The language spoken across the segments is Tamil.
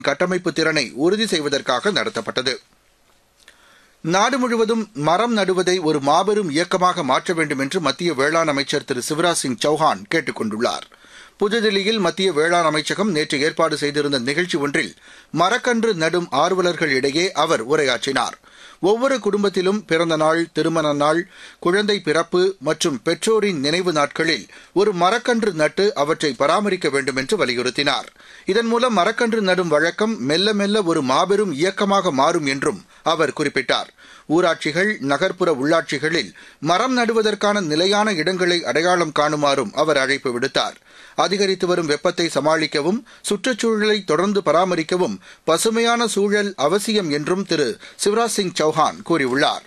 கட்டமைப்பு திறனை உறுதி செய்வதற்காக நடத்தப்பட்டது நாடு முழுவதும் மரம் நடுவதை ஒரு மாபெரும் இயக்கமாக மாற்ற வேண்டும் என்று மத்திய வேளாண் அமைச்சர் திரு சிவராஜ் சிங் சௌஹான் கேட்டுக் கொண்டுள்ளார் புதுதில்லியில் மத்திய வேளாண் அமைச்சகம் நேற்று ஏற்பாடு செய்திருந்த நிகழ்ச்சி ஒன்றில் மரக்கன்று நடும் ஆர்வலர்கள் இடையே அவர் உரையாற்றினார் ஒவ்வொரு குடும்பத்திலும் பிறந்த நாள் திருமண நாள் குழந்தை பிறப்பு மற்றும் பெற்றோரின் நினைவு நாட்களில் ஒரு மரக்கன்று நட்டு அவற்றை பராமரிக்க வேண்டும் என்று வலியுறுத்தினார் இதன் மூலம் மரக்கன்று நடும் வழக்கம் மெல்ல மெல்ல ஒரு மாபெரும் இயக்கமாக மாறும் என்றும் அவர் குறிப்பிட்டார் ஊராட்சிகள் நகர்ப்புற உள்ளாட்சிகளில் மரம் நடுவதற்கான நிலையான இடங்களை அடையாளம் காணுமாறும் அவர் அழைப்பு விடுத்தார் அதிகரித்து வரும் வெப்பத்தை சமாளிக்கவும் சுற்றுச்சூழலை தொடர்ந்து பராமரிக்கவும் பசுமையான சூழல் அவசியம் என்றும் திரு சிவராஜ் சிங் சௌஹான் கூறியுள்ளார்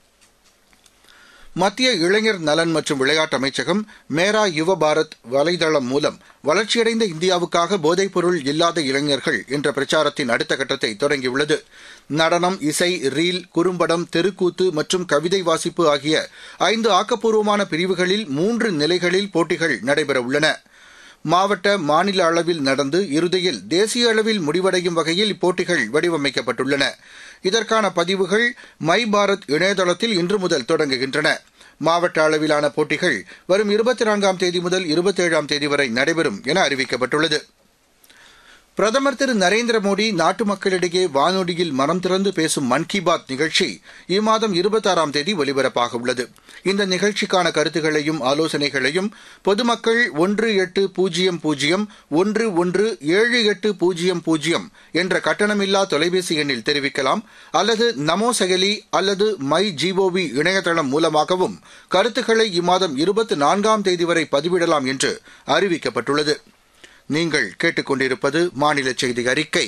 மத்திய இளைஞர் நலன் மற்றும் விளையாட்டு அமைச்சகம் மேரா யுவ பாரத் வலைதளம் மூலம் வளர்ச்சியடைந்த இந்தியாவுக்காக போதைப்பொருள் இல்லாத இளைஞர்கள் என்ற பிரச்சாரத்தின் அடுத்த கட்டத்தை தொடங்கியுள்ளது நடனம் இசை ரீல் குறும்படம் தெருக்கூத்து மற்றும் கவிதை வாசிப்பு ஆகிய ஐந்து ஆக்கப்பூர்வமான பிரிவுகளில் மூன்று நிலைகளில் போட்டிகள் நடைபெறவுள்ளன மாவட்ட மாநில அளவில் நடந்து இறுதியில் தேசிய அளவில் முடிவடையும் வகையில் இப்போட்டிகள் வடிவமைக்கப்பட்டுள்ளன இதற்கான பதிவுகள் மை பாரத் இணையதளத்தில் இன்று முதல் தொடங்குகின்றன மாவட்ட அளவிலான போட்டிகள் வரும் இருபத்தி நான்காம் தேதி முதல் இருபத்தேழாம் தேதி வரை நடைபெறும் என அறிவிக்கப்பட்டுள்ளது பிரதமர் திரு நரேந்திர மோடி நாட்டு மக்களிடையே வானொலியில் மனம் திறந்து பேசும் மன் கி பாத் நிகழ்ச்சி இம்மாதம் இருபத்தாறாம் தேதி ஒலிபரப்பாக உள்ளது இந்த நிகழ்ச்சிக்கான கருத்துகளையும் ஆலோசனைகளையும் பொதுமக்கள் ஒன்று எட்டு பூஜ்ஜியம் பூஜ்ஜியம் ஒன்று ஒன்று ஏழு எட்டு பூஜ்ஜியம் பூஜ்ஜியம் என்ற கட்டணமில்லா தொலைபேசி எண்ணில் தெரிவிக்கலாம் அல்லது நமோ செயலி அல்லது மை ஜிஓவி இணையதளம் மூலமாகவும் கருத்துக்களை இம்மாதம் இருபத்தி நான்காம் தேதி வரை பதிவிடலாம் என்று அறிவிக்கப்பட்டுள்ளது நீங்கள் கேட்டுக்கொண்டிருப்பது மாநில செய்தி அறிக்கை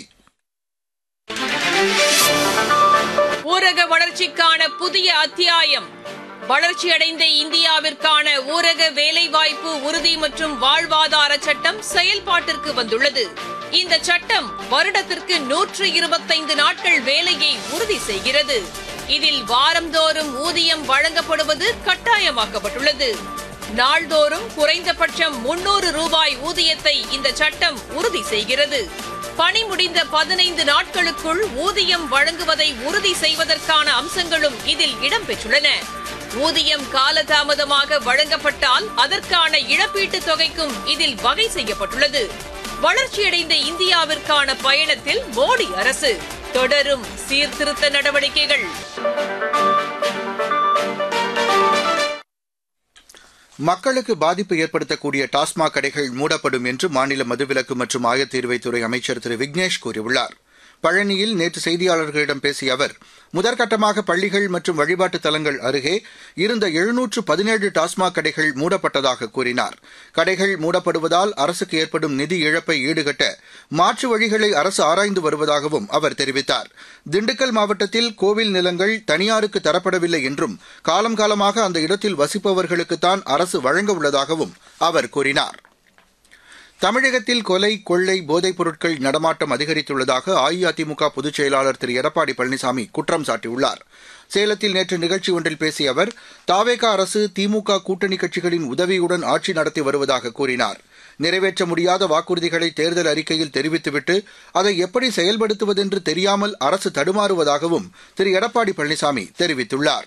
ஊரக வளர்ச்சிக்கான புதிய அத்தியாயம் வளர்ச்சியடைந்த இந்தியாவிற்கான ஊரக வேலைவாய்ப்பு உறுதி மற்றும் வாழ்வாதார சட்டம் செயல்பாட்டிற்கு வந்துள்ளது இந்த சட்டம் வருடத்திற்கு நூற்று இருபத்தைந்து நாட்கள் வேலையை உறுதி செய்கிறது இதில் வாரந்தோறும் ஊதியம் வழங்கப்படுவது கட்டாயமாக்கப்பட்டுள்ளது நாள்தோறும் குறைந்தபட்சம் முன்னூறு ரூபாய் ஊதியத்தை இந்த சட்டம் உறுதி செய்கிறது பணி முடிந்த பதினைந்து நாட்களுக்குள் ஊதியம் வழங்குவதை உறுதி செய்வதற்கான அம்சங்களும் இதில் இடம்பெற்றுள்ளன ஊதியம் காலதாமதமாக வழங்கப்பட்டால் அதற்கான இழப்பீட்டுத் தொகைக்கும் இதில் வகை செய்யப்பட்டுள்ளது வளர்ச்சியடைந்த இந்தியாவிற்கான பயணத்தில் மோடி அரசு தொடரும் சீர்திருத்த நடவடிக்கைகள் மக்களுக்கு பாதிப்பு ஏற்படுத்தக்கூடிய டாஸ்மாக் கடைகள் மூடப்படும் என்று மாநில மதுவிலக்கு மற்றும் ஆயத்தீர்வைத்துறை அமைச்சர் திரு விக்னேஷ் கூறியுள்ளார் பழனியில் நேற்று செய்தியாளர்களிடம் பேசிய அவர் முதற்கட்டமாக பள்ளிகள் மற்றும் வழிபாட்டு தலங்கள் அருகே இருந்த எழுநூற்று பதினேழு டாஸ்மாக் கடைகள் மூடப்பட்டதாக கூறினார் கடைகள் மூடப்படுவதால் அரசுக்கு ஏற்படும் நிதி இழப்பை ஈடுகட்ட மாற்று வழிகளை அரசு ஆராய்ந்து வருவதாகவும் அவர் தெரிவித்தார் திண்டுக்கல் மாவட்டத்தில் கோவில் நிலங்கள் தனியாருக்கு தரப்படவில்லை என்றும் காலம் காலமாக அந்த இடத்தில் வசிப்பவர்களுக்குத்தான் அரசு வழங்க உள்ளதாகவும் அவர் கூறினார் தமிழகத்தில் கொலை கொள்ளை போதைப் பொருட்கள் நடமாட்டம் அதிகரித்துள்ளதாக அஇஅதிமுக பொதுச் செயலாளர் திரு எடப்பாடி பழனிசாமி குற்றம் சாட்டியுள்ளார் சேலத்தில் நேற்று நிகழ்ச்சி ஒன்றில் பேசிய அவர் தாவேகா அரசு திமுக கூட்டணி கட்சிகளின் உதவியுடன் ஆட்சி நடத்தி வருவதாக கூறினார் நிறைவேற்ற முடியாத வாக்குறுதிகளை தேர்தல் அறிக்கையில் தெரிவித்துவிட்டு அதை எப்படி செயல்படுத்துவதென்று தெரியாமல் அரசு தடுமாறுவதாகவும் திரு எடப்பாடி பழனிசாமி தெரிவித்துள்ளார்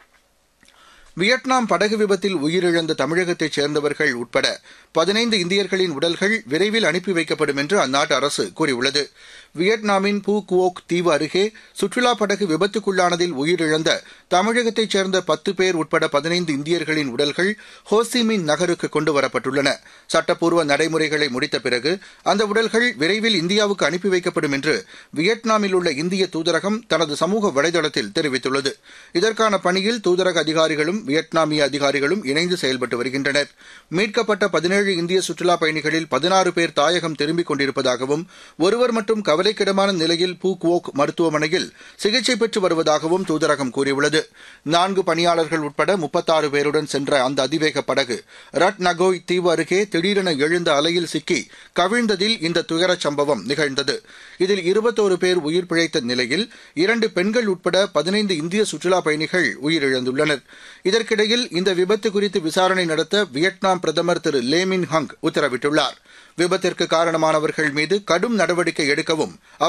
வியட்நாம் படகு விபத்தில் உயிரிழந்த தமிழகத்தைச் சேர்ந்தவர்கள் உட்பட பதினைந்து இந்தியர்களின் உடல்கள் விரைவில் அனுப்பி வைக்கப்படும் என்று அந்நாட்டு அரசு கூறியுள்ளது வியட்நாமின் பூ குவோக் தீவு அருகே சுற்றுலா படகு விபத்துக்குள்ளானதில் உயிரிழந்த தமிழகத்தைச் சேர்ந்த பத்து பேர் உட்பட பதினைந்து இந்தியர்களின் உடல்கள் ஹோசிமின் நகருக்கு கொண்டு வரப்பட்டுள்ளன சட்டப்பூர்வ நடைமுறைகளை முடித்த பிறகு அந்த உடல்கள் விரைவில் இந்தியாவுக்கு அனுப்பி வைக்கப்படும் என்று வியட்நாமில் உள்ள இந்திய தூதரகம் தனது சமூக வலைதளத்தில் தெரிவித்துள்ளது இதற்கான பணியில் தூதரக அதிகாரிகளும் வியட்நாமிய அதிகாரிகளும் இணைந்து செயல்பட்டு வருகின்றனர் மீட்கப்பட்ட பதினேழு இந்திய சுற்றுலா பயணிகளில் பதினாறு பேர் தாயகம் திரும்பிக் கொண்டிருப்பதாகவும் ஒருவர் மட்டும் கவலைக்கிடமான நிலையில் பூக்வோக் மருத்துவமனையில் சிகிச்சை பெற்று வருவதாகவும் தூதரகம் கூறியுள்ளது நான்கு பணியாளர்கள் உட்பட முப்பத்தாறு பேருடன் சென்ற அந்த அதிவேக படகு ரட் நகோய் தீவு அருகே திடீரென எழுந்த அலையில் சிக்கி கவிழ்ந்ததில் இந்த துயரச் சம்பவம் நிகழ்ந்தது இதில் இருபத்தோரு பேர் உயிர் பிழைத்த நிலையில் இரண்டு பெண்கள் உட்பட பதினைந்து இந்திய சுற்றுலா பயணிகள் உயிரிழந்துள்ளனர் இதற்கிடையில் இந்த விபத்து குறித்து விசாரணை நடத்த வியட்நாம் பிரதமர் திரு லேமின் ஹங் உத்தரவிட்டுள்ளார் விபத்திற்கு காரணமானவர்கள் மீது கடும் நடவடிக்கை எடுக்கவும் என்றும்